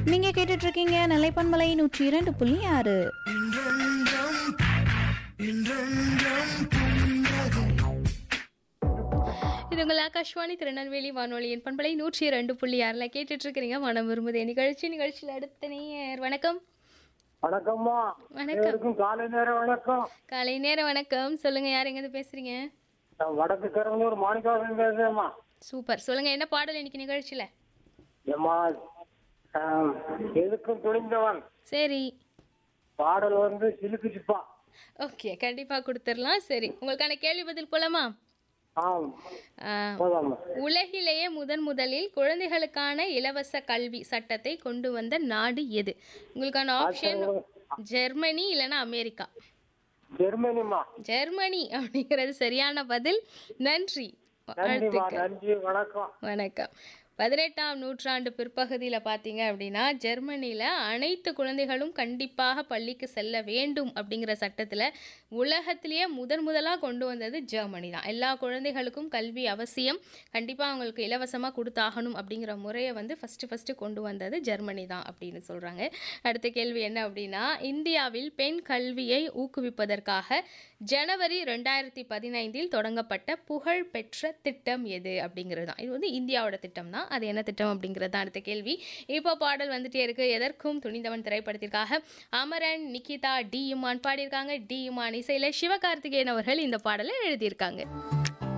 நீங்க கேட்டுட்டு இருக்கீங்க நிலைப்பன்மலை நூற்றி இரண்டு புள்ளி ஆறு இது உங்கள் ஆகாஷ்வாணி திருநெல்வேலி வானொலியின் பண்பலை நூற்றி இரண்டு புள்ளி ஆறில் கேட்டுட்டு இருக்கிறீங்க மனம் விரும்புதே நிகழ்ச்சி நிகழ்ச்சியில் அடுத்த நேயர் வணக்கம் வணக்கம்மா வணக்கம். எல்லாருக்கும் காலை நேரம் வணக்கம் காலை நேரம் வணக்கம் சொல்லுங்க யார் எங்கேருந்து பேசுறீங்க நான் வடக்கு கரங்கூர் மாணிக்காசன் பேசுறேம்மா சூப்பர் சொல்லுங்க என்ன பாடல் இன்னைக்கு நிகழ்ச்சியில ஏம்மா ஆம், எதுக்கும் துணிந்தவன் சரி பாடல் வந்து சிலுக்கு சிப்பா ஓகே கண்டிப்பா கொடுத்துடலாம் சரி உங்களுக்கான கேள்வி பதில் போலாமா ஆம் ஆ, போதாம்மா உலகிலேயே முதன் முதலில் குழந்தைகளுக்கான இலவச கல்வி சட்டத்தை கொண்டு வந்த நாடு எது உங்களுக்கான ஆப்ஷன் ஜெர்மனி இல்லைன்னா அமெரிக்கா ஜெர்மனிம்மா ஜெர்மனி அப்படிங்கிறது சரியான பதில் நன்றி நன்றிம்மா வாழ்த்துக்கள் நன்றி வணக்கம் வணக்கம் பதினெட்டாம் நூற்றாண்டு பிற்பகுதியில் பார்த்தீங்க அப்படின்னா ஜெர்மனியில் அனைத்து குழந்தைகளும் கண்டிப்பாக பள்ளிக்கு செல்ல வேண்டும் அப்படிங்கிற சட்டத்தில் உலகத்திலேயே முதன் முதலாக கொண்டு வந்தது ஜெர்மனி தான் எல்லா குழந்தைகளுக்கும் கல்வி அவசியம் கண்டிப்பாக அவங்களுக்கு இலவசமாக கொடுத்தாகணும் அப்படிங்கிற முறையை வந்து ஃபஸ்ட்டு ஃபஸ்ட்டு கொண்டு வந்தது ஜெர்மனி தான் அப்படின்னு சொல்கிறாங்க அடுத்த கேள்வி என்ன அப்படின்னா இந்தியாவில் பெண் கல்வியை ஊக்குவிப்பதற்காக ஜனவரி ரெண்டாயிரத்தி பதினைந்தில் தொடங்கப்பட்ட புகழ்பெற்ற திட்டம் எது அப்படிங்கிறது தான் இது வந்து இந்தியாவோட திட்டம் தான் அது என்ன திட்டம் அப்படிங்கிறது தான் அடுத்த கேள்வி இப்போ பாடல் வந்துட்டே இருக்கு எதற்கும் துணிந்தவன் திரைப்படத்திற்காக அமரன் நிக்கிதா டி இமான் பாடியிருக்காங்க டி இமான் இசையில் சிவகார்த்திகேயன் அவர்கள் இந்த பாடலை எழுதியிருக்காங்க